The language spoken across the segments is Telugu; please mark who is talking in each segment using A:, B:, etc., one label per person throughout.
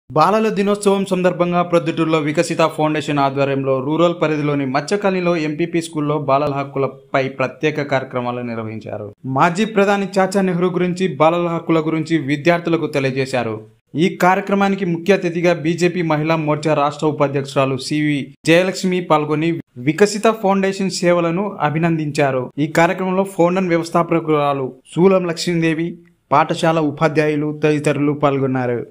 A: బాలల దినోత్సవం సందర్భంగా ప్రొద్దుటూరులో వికసిత ఫౌండేషన్ ఆధ్వర్యంలో రూరల్ పరిధిలోని మచ్చకాలిలో ఎంపీపీ స్కూల్లో బాలల హక్కులపై ప్రత్యేక కార్యక్రమాలు నిర్వహించారు మాజీ ప్రధాని చాచా నెహ్రూ గురించి బాలల హక్కుల గురించి విద్యార్థులకు తెలియజేశారు ఈ కార్యక్రమానికి ముఖ్య అతిథిగా బీజేపీ మహిళా మోర్చా రాష్ట్ర ఉపాధ్యక్షురాలు సివి జయలక్ష్మి పాల్గొని వికసిత ఫౌండేషన్ సేవలను అభినందించారు ఈ కార్యక్రమంలో ఫౌండన్ వ్యవస్థాపకురాలు శూలం లక్ష్మీదేవి పాఠశాల ఉపాధ్యాయులు తదితరులు పాల్గొన్నారు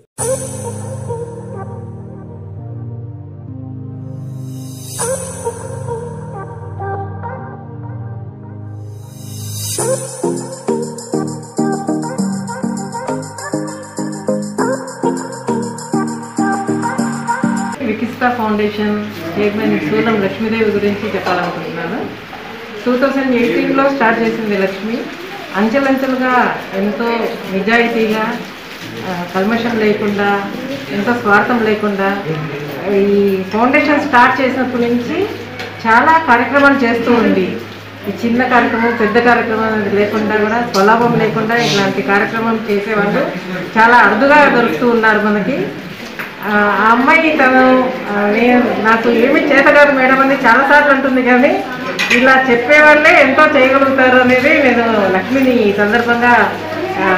B: వికిస్తా ఫౌండేషన్ చైర్మన్ సూలం లక్ష్మీదేవి గురించి చెప్పాలనుకుంటున్నాను టూ థౌజండ్ ఎయిటీన్లో స్టార్ట్ చేసింది లక్ష్మి అంచెలంచెలుగా ఎంతో నిజాయితీగా ఆ, కల్మషం లేకుండా ఎంతో స్వార్థం లేకుండా ఈ ఫౌండేషన్ స్టార్ట్ చేసినప్పటి నుంచి చాలా కార్యక్రమాలు చేస్తూ ఉంది ఈ చిన్న కార్యక్రమం పెద్ద కార్యక్రమం అనేది లేకుండా కూడా స్వలాభం లేకుండా ఇలాంటి కార్యక్రమం చేసేవాళ్ళు చాలా అరుదుగా దొరుకుతూ ఉన్నారు మనకి ఆ ఆ అమ్మాయి తను ఆ, నేను నాకు ఏమి చేత కాదు మేడం అని చాలాసార్లు అంటుంది కానీ ఇలా చెప్పేవాళ్ళే ఎంతో చేయగలుగుతారు అనేది నేను లక్ష్మిని ఈ సందర్భంగా ఆ,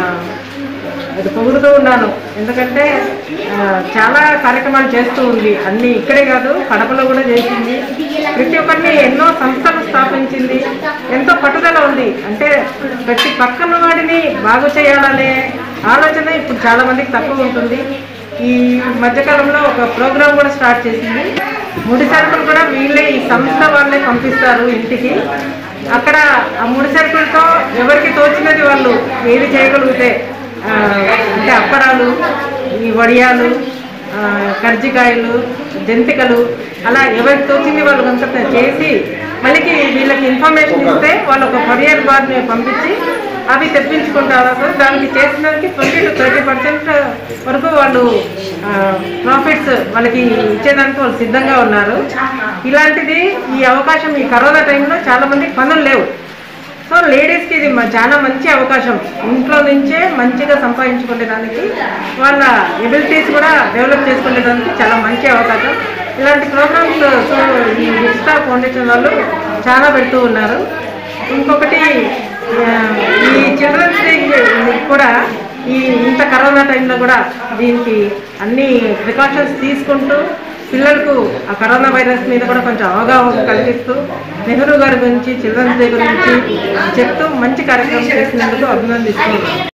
B: అది పొగుడుతూ ఉన్నాను ఎందుకంటే ఆ, చాలా కార్యక్రమాలు చేస్తూ ఉంది అన్ని ఇక్కడే కాదు కడపలో కూడా చేసింది ప్రతి ఒక్కరిని ఎన్నో సంస్థలు స్థాపించింది ఎంతో పట్టుదల ఉంది అంటే ప్రతి పక్కన వాడిని బాగు చేయాలనే ఆలోచన ఇప్పుడు చాలా మందికి తక్కువ ఉంటుంది ఈ మధ్యకాలంలో ఒక ప్రోగ్రామ్ కూడా స్టార్ట్ చేసింది ముడి సరుకులు కూడా వీళ్ళే ఈ సంస్థ వాళ్ళే పంపిస్తారు ఇంటికి అక్కడ ఆ ముడి సరుకులతో ఎవరికి తోచినది వాళ్ళు ఏది చేయగలిగితే ఆ, అంటే అప్పడాలు ఈ వడియాలు ఆ, కర్జికాయలు జంతికలు అలా ఎవరికి తోచింది వాళ్ళు కొంత చేసి మళ్ళీ వీళ్ళకి ఇన్ఫర్మేషన్ ఇస్తే వాళ్ళు ఒక కొరియర్ బార్ని పంపించి అవి తెప్పించుకుంటారు దానికి చేసినందుకు ట్వంటీ టు థర్టీ పర్సెంట్ వరకు వాళ్ళు ప్రాఫిట్స్ వాళ్ళకి ఇచ్చేదానికి వాళ్ళు సిద్ధంగా ఉన్నారు ఇలాంటిది ఈ అవకాశం ఈ కరోనా టైంలో చాలా మందికి పనులు లేవు సో లేడీస్కి ఇది మ- చాలా మంచి అవకాశం ఇంట్లో నుంచే మంచిగా సంపాదించుకునేదానికి వాళ్ళ ఎబిలిటీస్ కూడా డెవలప్ చేసుకునేదానికి చాలా మంచి అవకాశం ఇలాంటి ప్రోగ్రామ్స్ సో ఈ విస్తా ఫౌండేషన్ వాళ్ళు చాలా పెడుతూ ఉన్నారు ఇంకొకటి ఆ, ఈ చిల్డ్రన్స్ డే కూడా ఈ ఇంత కరోనా టైంలో కూడా దీనికి అన్ని ప్రికాషన్స్ తీసుకుంటూ పిల్లలకు ఆ కరోనా వైరస్ మీద కూడా కొంచెం అవగాహన కల్పిస్తూ నెహ్రూ గారి గురించి చిల్డ్రన్స్ డే గురించి చెప్తూ మంచి కార్యక్రమం చేసినందుకు అభినందిస్తున్నాను